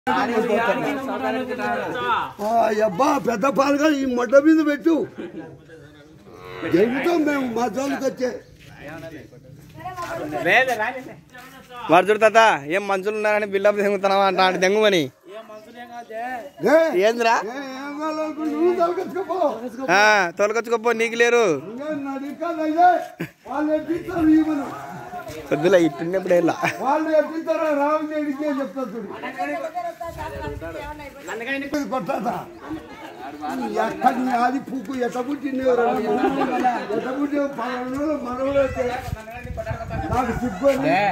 ఆ, అబ్బా పెద్ద పాలుగా ఈ మొడ్డ మీద పెట్టు జరుగుతాం మేము మా జోలికి వచ్చే వాడు చూడు తాత ఏం మనుషులు ఉన్నారని బిల్డప్ దెంగుతున్నావా అంట అంటే దెంగుమని ఏ, ఏందిరా ఏ, ఏం కావాలనుకో నువ్వు తలకెత్తుకోపో ఆ, తొలగొచ్చుకోపో నీకు లేరు ఇంకా నా దిక్కాలైతే వాళ్ళు ఎట్టిస్తారు ఇవ్వను వద్దులే ఇట్టున్నప్పుడు వెళ్ళా వాళ్ళు ఎట్టిస్తారో రావు ఎడికే చెప్తా చూడు ఇది కొట్టాదా ఎక్కడ నీ ఆది పూకు ఎట్టబుట్టింది ఎట్టబుట్టి పనులు మనవలు అయితే నాకు సిగ్గు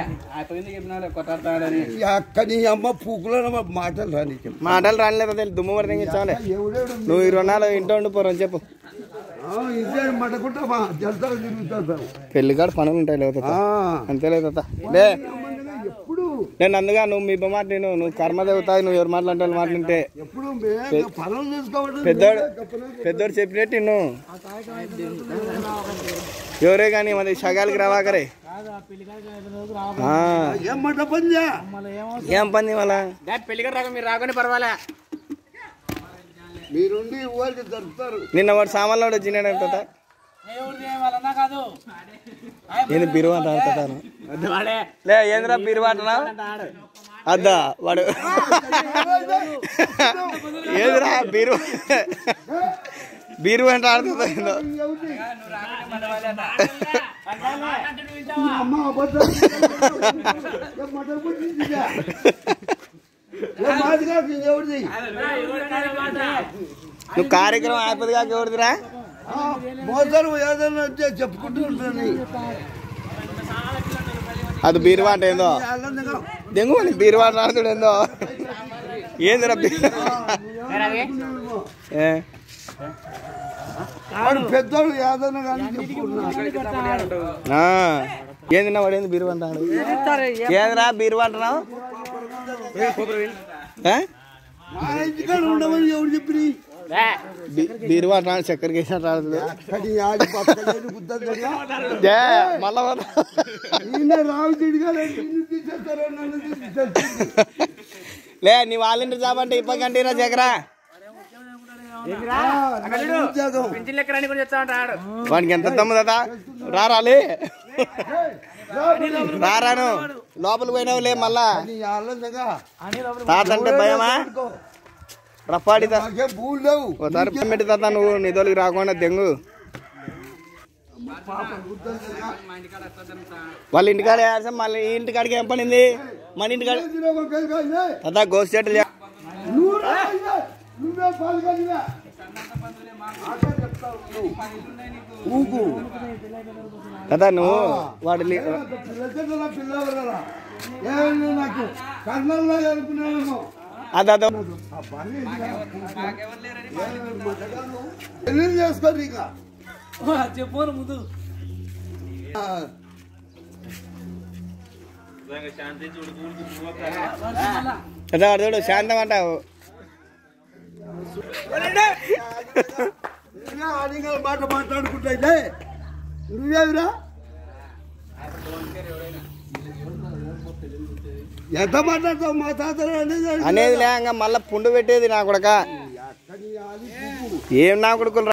ఎక్కడ నీ అమ్మ పూకులో మాటలు రాని మాటలు రానిలేదు తెలియదు దుమ్ము పడితే తెంగించాలి ఎవడేడు నువ్వు ఇరవై నాలుగు ఇంట్లో ఉండిపోరు చెప్పు ఇదే మటకుంటా మా జలసాలు తిరుగుతారు పెళ్లి కాడ పనులు ఉంటాయి లేదు ఆ. అంతే లేదు తాత లే ఎప్పుడు నేను అందుగా నువ్వు మీ మాట నేను నువ్వు కర్మ దేవుతావు నువ్వు ఎవరు మాట్లాంటే వాళ్ళు మాట్లాంటే ఎప్పుడు మే- పనులు చేసుకోవడం పెద్దోడు పెద్దోడు చెప్పినట్టు నిన్ను ఎవరే కానీ మరి సగాలకి రావాకరే ఆ, ఏం మట పనిచా ఏం పని మళ్ళా పెళ్లికి రాక మీరు రాకుండా పర్వాలే మీరుండి ఇవ్వాలి జరుపుతారు నిన్న వాడు సామాన్లో వచ్చినాడు తాత కాదు ఏంది బిరువు అంటాను లే ఏందిరా బిరువు అంటున్నా అద్దా వాడు ఏదిరా బీరు బీరు అంటే ఆడుతుందో ఏందో. ఎవరిని? అమ్మ అబద్ధం ఏం మట పుట్టిందిగా? ఏం మాది కాదు, ఎవరిది నువ్వు కార్యక్రమం అయిపోతుంది కాక ఎవరిదిరా ఆ, మోసాలు ఏదైనా వచ్చే చెప్పుకుంటూ ఉంటాను అది బీరువా అంటే ఏందో ఆనందంగా దెంగు అని బీరువా అంటే ఆడుతుడు ఏందో ఏందిరా బీరు ఏ వాడు పెద్దోడు ఏదైనా కానీ చెప్పుకున్నాడు ఆ, ఏంది నా వాడు ఏంది బీరువా అంటాడు ఏందిరా బీరువా అంటున్నావు ఏ? మా ఇంటికాడ ఉండమని ఎవరు చెప్పి బీ- బీరువా అంటున్నాడు చక్కెర కేసినట్టు ఆడుతుంది కానీ ఆడి పక్కన గుద్దగా ఏ, మళ్ళా పోతా. ఈయన రావు తిడిగా నిన్ను తీసేస్తారో నన్ను తీసేస్తారు లే నీ వాళ్ళింటి జాబ్ అంటే ఇప్పకంటే చక్కెరా ఉద్యోగం పింఛన్ లెక్క రాని కూడా చెప్తా ఉంటాడు వానికి ఎంత తమ్ముదట రారాలి రారాను లోపలికి పోయినావులే మళ్ళా నీ ఆనందంగా తాత అంటే భయమా రప్పాడి తా- నాకేం భూలు లేవు ఒకసారి పని పెట్టి తాత నువ్వు నీ తోలికి రాకుండా దెంగు వాళ్ళ ఇంటికాడ వేసాం మళ్ళీ ఈ ఇంటికాడికి ఏం పనింది మన ఇంటికాడ తాత గోస్ చెట్లు చే- నువ్వు రా ఇదే. నువ్వే పాల్గొనివే ఊగు తాత నువ్వు వాడు లి- పిల్లల పిల్లవరా ఏమన్నా నాకు కళ్ళల్లో అనుకున్నానేమో అదా అదో. పెళ్లి చేసుకోరు ఇక చెప్పు ముందు ఆ, తాత వాడు చూడు శాంతం అంటావు ఇలా ఆడిగా మాట మాట్లాడుకుంటే నువ్వేవిరా ఎంత మాట్లాడతావు మా తాతలు అనేది అనేది లేక మళ్ళా పుండు పెట్టేది నా కొడక ఏం నా కొడుకులు